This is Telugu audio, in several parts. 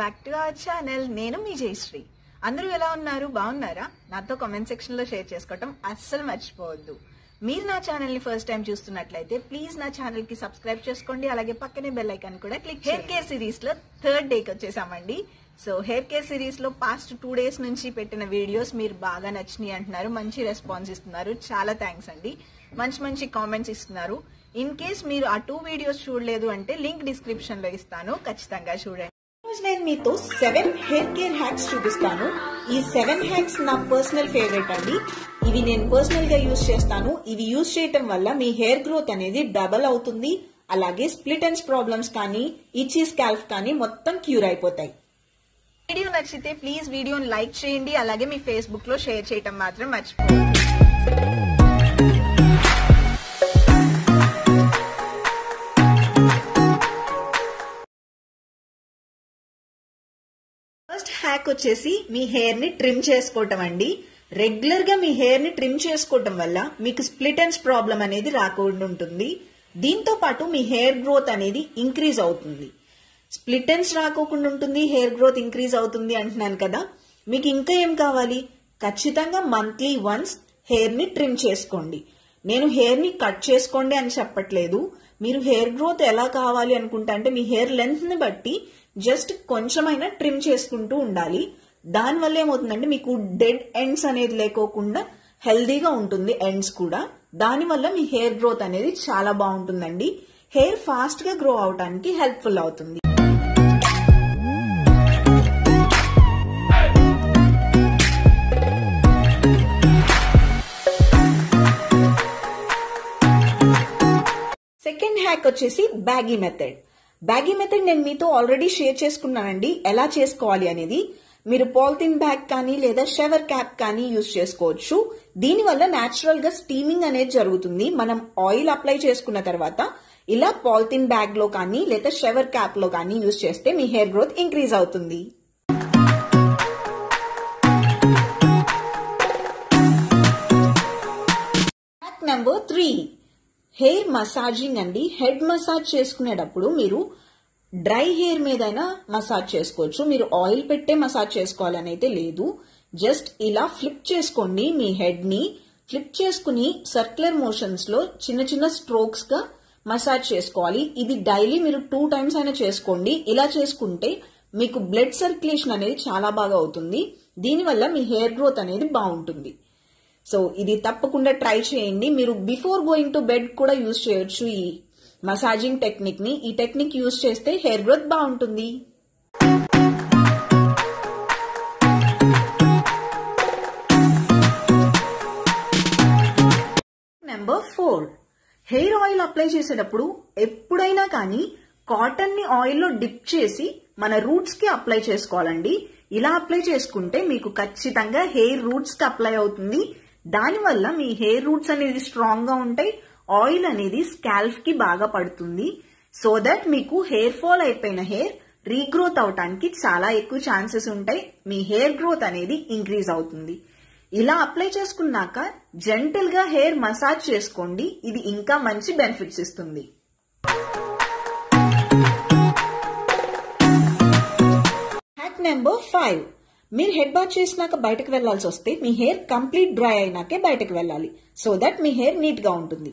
బ్యాక్ టు అవర్ ఛానల్ నేను మీ జయశ్రీ అందరూ ఎలా ఉన్నారు బాగున్నారా నాతో కామెంట్ సెక్షన్ లో షేర్ చేసుకోవటం అస్సలు మర్చిపోవద్దు మీరు నా ఛానల్ ని ఫస్ట్ టైం చూస్తున్నట్లయితే ప్లీజ్ నా ఛానల్ కి సబ్స్క్రైబ్ చేసుకోండి అలాగే పక్కనే బెల్ ఐకాన్ కూడా క్లిక్ హెయిర్ కేర్ సిరీస్ లో థర్డ్ డేకి వచ్చేసామండి సో హెయిర్ కేర్ సిరీస్ లో పాస్ట్ టూ డేస్ నుంచి పెట్టిన వీడియోస్ మీరు బాగా నచ్చినాయి అంటున్నారు మంచి రెస్పాన్స్ ఇస్తున్నారు చాలా థ్యాంక్స్ అండి మంచి మంచి కామెంట్స్ ఇస్తున్నారు ఇన్ కేస్ మీరు ఆ టూ వీడియోస్ చూడలేదు అంటే లింక్ డిస్క్రిప్షన్ లో ఇస్తాను ఖచ్చితంగా చూడండి రోజు నేను మీతో సెవెన్ హెయిర్ కేర్ హ్యాక్స్ చూపిస్తాను ఈ సెవెన్ హ్యాక్స్ నా పర్సనల్ ఫేవరెట్ అండి ఇవి నేను పర్సనల్ గా యూజ్ చేస్తాను ఇవి యూజ్ చేయటం వల్ల మీ హెయిర్ గ్రోత్ అనేది డబల్ అవుతుంది అలాగే స్ప్లిట్ అండ్స్ ప్రాబ్లమ్స్ కానీ ఇచ్చీ స్కాల్ఫ్ కానీ మొత్తం క్యూర్ అయిపోతాయి వీడియో నచ్చితే ప్లీజ్ వీడియోని లైక్ చేయండి అలాగే మీ ఫేస్బుక్ లో షేర్ చేయటం మాత్రం మర్చిపోవద్దు ఫస్ట్ హ్యాక్ వచ్చేసి మీ హెయిర్ ని ట్రిమ్ చేసుకోవటం అండి రెగ్యులర్ గా మీ హెయిర్ ని ట్రిమ్ చేసుకోవటం వల్ల మీకు స్ప్లిట్ అండ్స్ ప్రాబ్లం అనేది రాకుండా ఉంటుంది దీంతో పాటు మీ హెయిర్ గ్రోత్ అనేది ఇంక్రీజ్ అవుతుంది స్ప్లిట్ ఎండ్స్ రాకోకుండా ఉంటుంది హెయిర్ గ్రోత్ ఇంక్రీజ్ అవుతుంది అంటున్నాను కదా మీకు ఇంకా ఏం కావాలి ఖచ్చితంగా మంత్లీ వన్స్ హెయిర్ ని ట్రిమ్ చేసుకోండి నేను హెయిర్ ని కట్ చేసుకోండి అని చెప్పట్లేదు మీరు హెయిర్ గ్రోత్ ఎలా కావాలి అనుకుంటా అంటే మీ హెయిర్ లెంత్ ని బట్టి జస్ట్ కొంచెమైనా ట్రిమ్ చేసుకుంటూ ఉండాలి దానివల్ల ఏమవుతుందంటే మీకు డెడ్ ఎండ్స్ అనేది లేకోకుండా హెల్దీగా ఉంటుంది ఎండ్స్ కూడా దానివల్ల మీ హెయిర్ గ్రోత్ అనేది చాలా బాగుంటుందండి హెయిర్ ఫాస్ట్ గా గ్రో అవడానికి హెల్ప్ఫుల్ అవుతుంది సెకండ్ హ్యాక్ వచ్చేసి బ్యాగీ మెథడ్ బ్యాగీ మెథడ్ నేను మీతో ఆల్రెడీ షేర్ చేసుకున్నానండి ఎలా చేసుకోవాలి అనేది మీరు పాలిథిన్ బ్యాగ్ కానీ లేదా షవర్ క్యాప్ కానీ యూజ్ చేసుకోవచ్చు దీనివల్ల న్యాచురల్ గా స్టీమింగ్ అనేది జరుగుతుంది మనం ఆయిల్ అప్లై చేసుకున్న తర్వాత ఇలా పాలిథిన్ బ్యాగ్ లో కానీ లేదా షవర్ క్యాప్ లో కానీ యూజ్ చేస్తే మీ హెయిర్ గ్రోత్ ఇంక్రీజ్ అవుతుంది hack number three hair massaging అండి హెడ్ మసాజ్ చేసుకునేటప్పుడు మీరు డ్రై హెయిర్ మీదైనా మసాజ్ చేసుకోవచ్చు మీరు ఆయిల్ పెట్టే మసాజ్ చేసుకోవాలని అయితే లేదు జస్ట్ ఇలా ఫ్లిప్ చేసుకోండి మీ హెడ్ ని ఫ్లిప్ చేసుకుని సర్క్యులర్ మోషన్స్ లో చిన్న చిన్న స్ట్రోక్స్ గా మసాజ్ చేసుకోవాలి ఇది డైలీ మీరు టూ టైమ్స్ అయినా చేసుకోండి ఇలా చేసుకుంటే మీకు బ్లడ్ సర్క్యులేషన్ అనేది చాలా బాగా అవుతుంది దీనివల్ల మీ హెయిర్ గ్రోత్ అనేది బాగుంటుంది సో ఇది తప్పకుండా ట్రై చేయండి మీరు బిఫోర్ గోయింగ్ టు బెడ్ కూడా యూజ్ చేయొచ్చు ఈ మసాజింగ్ టెక్నిక్ ని ఈ టెక్నిక్ యూజ్ చేస్తే హెయిర్ గ్రోత్ బాగుంటుంది number four hair oil apply చేసేటప్పుడు ఎప్పుడైనా కానీ కాటన్ ని ఆయిల్ లో డిప్ చేసి మన రూట్స్ కి అప్లై చేసుకోవాలండి ఇలా అప్లై చేసుకుంటే మీకు ఖచ్చితంగా హెయిర్ రూట్స్ కి అప్లై అవుతుంది దానివల్ల మీ హెయిర్ రూట్స్ అనేది స్ట్రాంగ్ గా ఉంటాయి ఆయిల్ అనేది స్కాల్ఫ్ కి బాగా పడుతుంది సో దట్ మీకు హెయిర్ ఫాల్ అయిపోయిన హెయిర్ రీగ్రోత్ అవటానికి చాలా ఎక్కువ ఛాన్సెస్ ఉంటాయి మీ హెయిర్ గ్రోత్ అనేది ఇంక్రీజ్ అవుతుంది ఇలా అప్లై చేసుకున్నాక జెంటల్ గా హెయిర్ మసాజ్ చేసుకోండి ఇది ఇంకా మంచి బెనిఫిట్స్ ఇస్తుంది హ్యాక్ నెంబర్ ఫైవ్ మీరు హెడ్ బాత్ చేసినాక బయటకు వెళ్లాల్సి వస్తే మీ హెయిర్ కంప్లీట్ డ్రై అయినాకే బయటకు వెళ్ళాలి సో దట్ మీ హెయిర్ నీట్ గా ఉంటుంది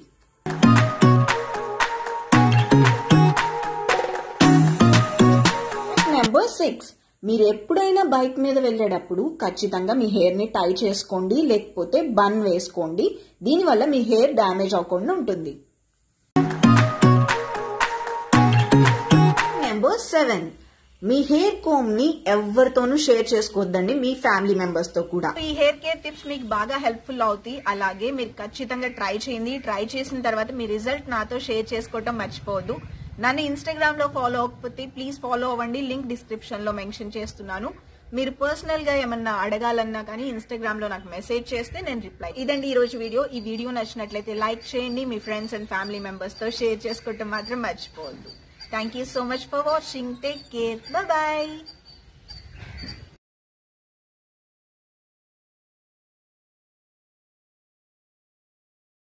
నెంబర్ సిక్స్ మీరు ఎప్పుడైనా బైక్ మీద వెళ్ళేటప్పుడు ఖచ్చితంగా మీ హెయిర్ ని టై చేసుకోండి లేకపోతే బన్ వేసుకోండి దీనివల్ల మీ హెయిర్ డ్యామేజ్ అవ్వకుండా ఉంటుంది నెంబర్ సెవెన్ మీ హెయిర్ కోమ్ ని ఎవరితోనూ షేర్ చేసుకోవద్దండి మీ ఫ్యామిలీ మెంబర్స్ తో కూడా ఈ హెయిర్ కేర్ టిప్స్ మీకు బాగా హెల్ప్ఫుల్ అవుతాయి అలాగే మీరు ఖచ్చితంగా ట్రై చేయండి ట్రై చేసిన తర్వాత మీ రిజల్ట్ నాతో షేర్ చేసుకోవటం మర్చిపోవద్దు నన్ను ఇన్స్టాగ్రామ్ లో ఫాలో అవ్వకపోతే ప్లీజ్ ఫాలో అవ్వండి లింక్ డిస్క్రిప్షన్ లో మెన్షన్ చేస్తున్నాను మీరు పర్సనల్ గా ఏమన్నా అడగాలన్నా కానీ ఇన్స్టాగ్రామ్ లో నాకు మెసేజ్ చేస్తే నేను రిప్లై ఇదండి ఈ రోజు వీడియో ఈ వీడియో నచ్చినట్లయితే లైక్ చేయండి మీ ఫ్రెండ్స్ అండ్ ఫ్యామిలీ మెంబర్స్ తో షేర్ చేసుకోవటం మాత్రం మర్చిపోవద్దు thank you so much for watching take care bye